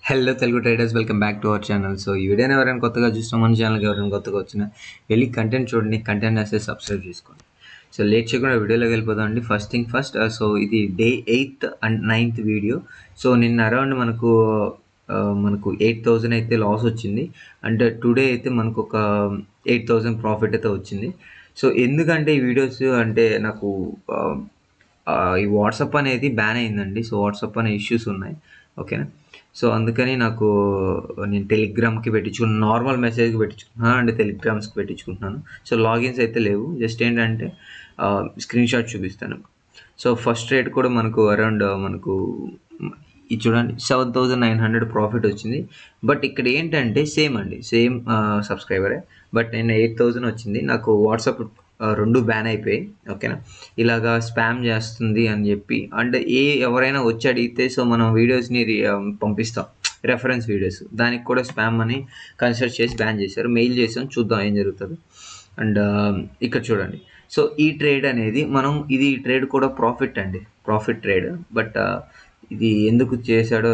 hello Telugu traders welcome back to our channel so ఈ వీడియోని ఎవరైనా కొత్తగా చూసిన మన ఛానల్కి ఎవరైనా కొత్తగా వచ్చిన వెళ్ళి కంటెంట్ చూడండి కంటెంట్ వస్తే సబ్స్క్రైబ్ చేసుకోండి సో లేట్ చేయకుండా వీడియోలోకి వెళ్ళిపోదాం అండి ఫస్ట్ థింగ్ ఫస్ట్ సో ఇది day eighth and ninth video so నిన్న అరౌండ్ మనకు ఆ, మనకు ఎయిట్ థౌజండ్ అయితే లాస్ వచ్చింది అంటే టుడే అయితే మనకు ఒక ఎయిట్ థౌజండ్ ప్రాఫిట్ అయితే వచ్చింది సో ఎందుకంటే ఈ వీడియోస్ అంటే నాకు ఆ, ఆ, ఈ వాట్సాప్ అనేది బ్యాన్ అయిందండి సో వాట్సాప్ అనే ఇష్యూస్ ఉన్నాయి ఓకేనా సో అందుకని నాకు నేను టెలిగ్రామ్కి పెట్టించుకున్నాను నార్మల్ మెసేజ్కి పెట్టించుకుంటున్నాను అండ్ టెలిగ్రామ్స్కి పెట్టించుకుంటున్నాను సో లాగిన్స్ అయితే లేవు జస్ట్ ఏంటంటే స్క్రీన్ షాట్ చూపిస్తాను సో ఫస్ట్ రేట్ కూడా మనకు అరౌండ్ మనకు ఇది చూడండి seven thousand nine hundred profit వచ్చింది బట్ ఇక్కడ ఏంటంటే సేమ్ అండి సేమ్ సబ్స్క్రైబరే బట్ నేను ఎయిట్ థౌజండ్ వచ్చింది నాకు వాట్సాప్ ఆ, రెండు బ్యాన్ అయిపోయాయి ఓకేనా ఇలాగా స్పామ్ చేస్తుంది అని చెప్పి అండ్ ఏ ఎవరైనా వచ్చి అడిగితే సో మనం వీడియోస్ని రి- ఆ, పంపిస్తాం రెఫరెన్స్ వీడియోస్ దానికి కూడా స్పామ్ అని కన్సిడర్ చేసి బ్యాన్ చేశారు మెయిల్ చేసాం చూద్దాం ఏం జరుగుతుంది అండ్ ఇక్కడ చూడండి సో ఈ ట్రేడ్ అనేది మనం ఇది ఈ ట్రేడ్ కూడా ప్రాఫిట్ అండి ప్రాఫిట్ ట్రేడ్ బట్ ఇది ఎందుకు చేశాడో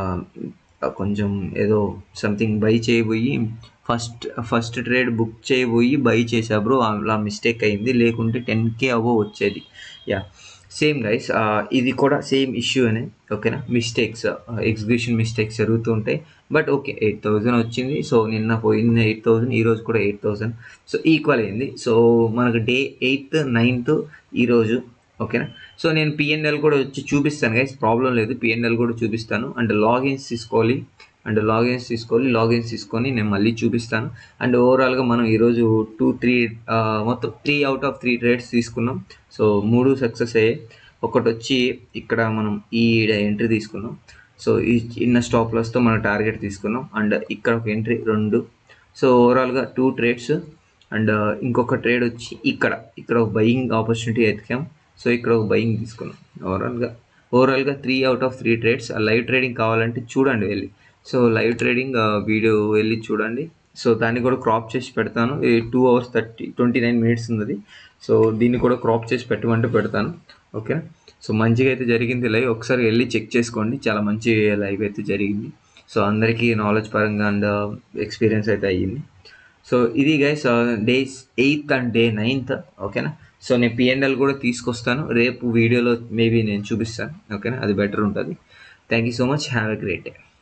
ఆ, కొంచెం ఏదో సంథింగ్ బై చేయబోయి ఫస్ట్ ఫస్ట్ ట్రేడ్ బుక్ చేయబోయి బై చేసా బ్రో అలా మిస్టేక్ అయింది లేకుంటే టెన్ కే అవో వచ్చేది యా సేమ్ గైస్ ఇది కూడా సేమ్ ఇష్యూ అనే ఓకేనా మిస్టేక్స్ ఎగ్జిక్యూషన్ మిస్టేక్స్ జరుగుతూ ఉంటాయి బట్ ఓకే ఎయిట్ థౌజండ్ వచ్చింది సో నిన్న పోయింది ఎయిట్ థౌజండ్ ఈరోజు కూడా ఎయిట్ థౌజండ్ సో ఈక్వల్ అయింది సో మనకు డే ఎయిత్ నైన్త్ ఈరోజు ఓకేనా సో నేను పిఎన్ఎల్ కూడా వచ్చి చూపిస్తాను గైస్ ప్రాబ్లం లేదు పిఎన్ఎల్ కూడా చూపిస్తాను అండ్ లాగిన్స్ తీసుకోవాలి అండ్ లాగిన్స్ తీసుకోవాలి లాగిన్స్ తీసుకొని నేను మళ్ళీ చూపిస్తాను అండ్ ఓవరాల్గా మనం ఈరోజు టూ త్రీ మొత్తం three out of three trades తీసుకున్నాం సో మూడు సక్సెస్ అయ్యాయి ఒకటి వచ్చి ఇక్కడ మనం ఈ ఎంట్రీ తీసుకున్నాం సో ఈ చిన్న స్టాప్ లాస్తో మనం టార్గెట్ తీసుకున్నాం అండ్ ఇక్కడ ఒక ఎంట్రీ రెండు సో ఓవరాల్గా టూ ట్రేడ్స్ అండ్ ఇంకొక ట్రేడ్ వచ్చి ఇక్కడ ఇక్కడ ఒక బయింగ్ ఆపర్చునిటీ ఎతికాం సో ఇక్కడ ఒక బయింగ్ తీసుకున్నాం ఓవరాల్గా ఓవరాల్గా three out of three trades live trading కావాలంటే చూడండి వెళ్ళి సో లైవ్ ట్రేడింగ్ వీడియో వెళ్ళి చూడండి సో దాన్ని కూడా క్రాప్ చేసి పెడతాను ఈ two hours thirty twenty nine minutes ఉంది సో దీన్ని కూడా క్రాప్ చేసి పెట్టమంటే పెడతాను ఓకే సో మంచిగా అయితే జరిగింది లైవ్ ఒకసారి వెళ్ళి చెక్ చేసుకోండి చాలా మంచి లైవ్ అయితే జరిగింది సో అందరికీ నాలెడ్జ్ పరంగా అండ్ ఎక్స్పీరియన్స్ అయితే అయ్యింది సో ఇది guys days eighth and day ninth ఓకేనా సో నేను పిఎన్ఎల్ కూడా తీసుకొస్తాను రేపు వీడియోలో మేబీ నేను చూపిస్తాను ఓకేనా అది బెటర్ ఉంటుంది thank you so much have a great day